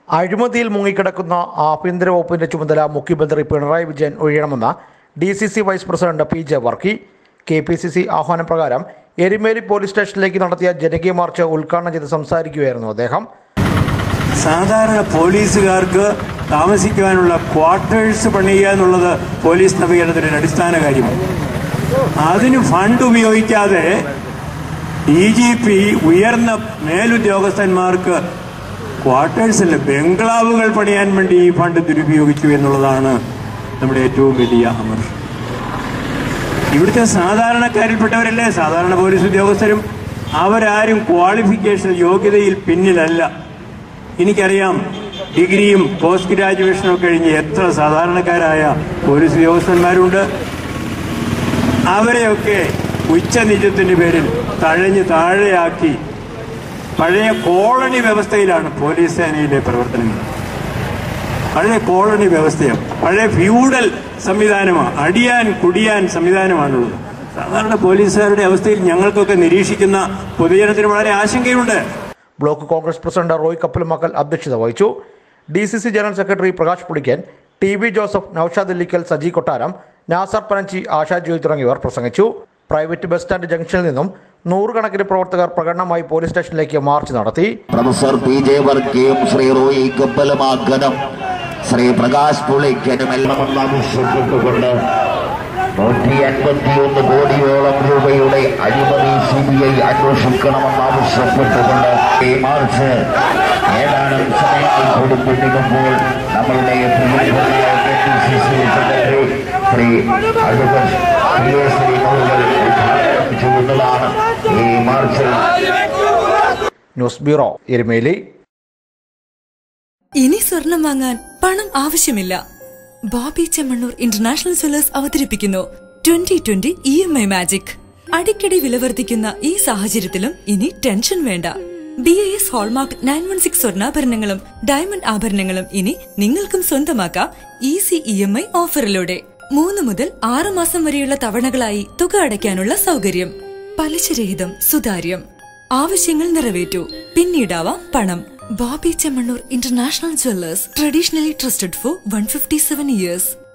അഴിമതിയിൽ മുങ്ങിക്കിടക്കുന്ന ആഭ്യന്തര വകുപ്പിന്റെ ചുമതല മുഖ്യമന്ത്രി പിണറായി വിജയൻ ഒഴിയണമെന്ന് D C C vice president P J Varkey K P C C ആഹ്വാനപ്രകാരം എരുമേലി പോലീസ് സ്റ്റേഷനിലേക്ക് നടത്തിയ ജനകീയ മാർച്ച് ഉദ്ഘാടനം ചെയ്ത് സംസാരിക്കുകയായിരുന്നു അദ്ദേഹം സാധാരണ പോലീസുകാർക്ക് താമസിക്കുവാനുള്ള ക്വാർട്ടേഴ്സ് പണിയുക എന്നുള്ളത് പോലീസ് നവീകരണത്തിന്റെ ഒരു അടിസ്ഥാന കാര്യമാണ് അതിന് ഫണ്ട് ഉപയോഗിക്കാതെ ഡി ജി പി ഉയർന്ന മേലുദ്യോഗസ്ഥന്മാർക്ക് ക്വാർട്ടേഴ്സ് അല്ല ബംഗ്ലാവുകൾ പണിയാൻ വേണ്ടി ഈ ഫണ്ട് ദുരുപയോഗിച്ചു എന്നുള്ളതാണ് നമ്മുടെ ഏറ്റവും വലിയ അമർഷം ഇവിടുത്തെ സാധാരണക്കാരിൽപ്പെട്ടവരല്ലേ സാധാരണ പോലീസ് ഉദ്യോഗസ്ഥരും അവരാരും ക്വാളിഫിക്കേഷൻ യോഗ്യതയിൽ പിന്നിലല്ല എനിക്കറിയാം ഡിഗ്രിയും പോസ്റ്റ് ഗ്രാജുവേഷനും ഒക്കെ കഴിഞ്ഞ് എത്ര സാധാരണക്കാരായ പോലീസ് ഉദ്യോഗസ്ഥന്മാരുണ്ട് അവരെയൊക്കെ ഉച്ചനിജത്തിന്റെ പേരിൽ തഴഞ്ഞ് താഴെയാക്കി പഴയ കോളനി വ്യവസ്ഥയിലാണ് പോലീസ് സേനയിലെ പ്രവർത്തനങ്ങൾ പഴയ കോളനി വ്യവസ്ഥയാണ് പഴയ ഫ്യൂഡൽ സംവിധാനമാണ് അടിയാൻ കുടിയാൻ സംവിധാനമാണുള്ളത് സാധാരണ പോലീസുകാരുടെ അവസ്ഥയിൽ ഞങ്ങൾക്കൊക്കെ നിരീക്ഷിക്കുന്ന പൊതുജനത്തിന് വളരെ ആശങ്കയുണ്ട് block Congress president Roy Kappalumakkal അധ്യക്ഷത വഹിച്ചു D C C general secretary Prakash Pulikkan T V Joseph Naushad Illikkal Saji Kottaram Nasar പനഞ്ചി ASHA Joy തുടങ്ങിയവർ പ്രസംഗിച്ചു പ്രൈവറ്റ് ബസ് സ്റ്റാൻഡ് ജംഗ്ഷനിൽ നിന്നും നൂറുകണക്കിന് പ്രവർത്തകർ പ്രകടനമായി പോലീസ് സ്റ്റേഷനിലേക്ക് മാർച്ച് നടത്തി പ്രൊഫസർ പി ജെ വർക്കിയും ശ്രീ റോയി കപ്പലമാക്കനും ശ്രീ പ്രകാശ് പുളിക്കനുമെല്ലാം ആവശ്യപ്പെട്ടുകൊണ്ട് നൂറ്റി അൻപത്തിയൊന്ന് കോടിയോളം രൂപയുടെ അഴിമതി സി ബി ഐ അന്വേഷിക്കണമെന്നാവശ്യപ്പെട്ടുകൊണ്ട് ഈ മാർച്ച് ഏതാനും സമയങ്ങൾ കൂടി പിന്നിടുമ്പോൾ നമ്മളുടെ പ്രിയപ്പെട്ട K P C C secretary Shri advocate P A Sreemohan ഉദ്ഘാടനം ചെയ്യുന്നതാണ് ഈ മാർച്ചിൽ ന്യൂസ് ബ്യൂറോ എരുമേലി ഇനി സ്വർണം വാങ്ങാൻ പണം ആവശ്യമില്ല ബോബി ചെമ്മണ്ണൂർ ഇന്റർനാഷണൽ സെല്ലേഴ്സ് അവതരിപ്പിക്കുന്നു twenty twenty E M I magic അടിക്കടി വില വർദ്ധിക്കുന്ന ഈ സാഹചര്യത്തിലും ഇനി ടെൻഷൻ വേണ്ട B A S hallmark nine one six സ്വർണ്ണാഭരണങ്ങളും ഡയമണ്ട് ആഭരണങ്ങളും ഇനി നിങ്ങൾക്കും സ്വന്തമാക്കാം ഈസി ഇ എം ഐ ഓഫറിലൂടെ മൂന്ന് മുതൽ ആറ് മാസം വരെയുള്ള തവണകളായി തുക അടയ്ക്കാനുള്ള സൗകര്യം പലിശരഹിതം സുതാര്യം ആവശ്യങ്ങൾ നിറവേറ്റു പിന്നീടാവാം പണം Bobby Chemmanur international jewellers traditionally trusted for one fifty seven years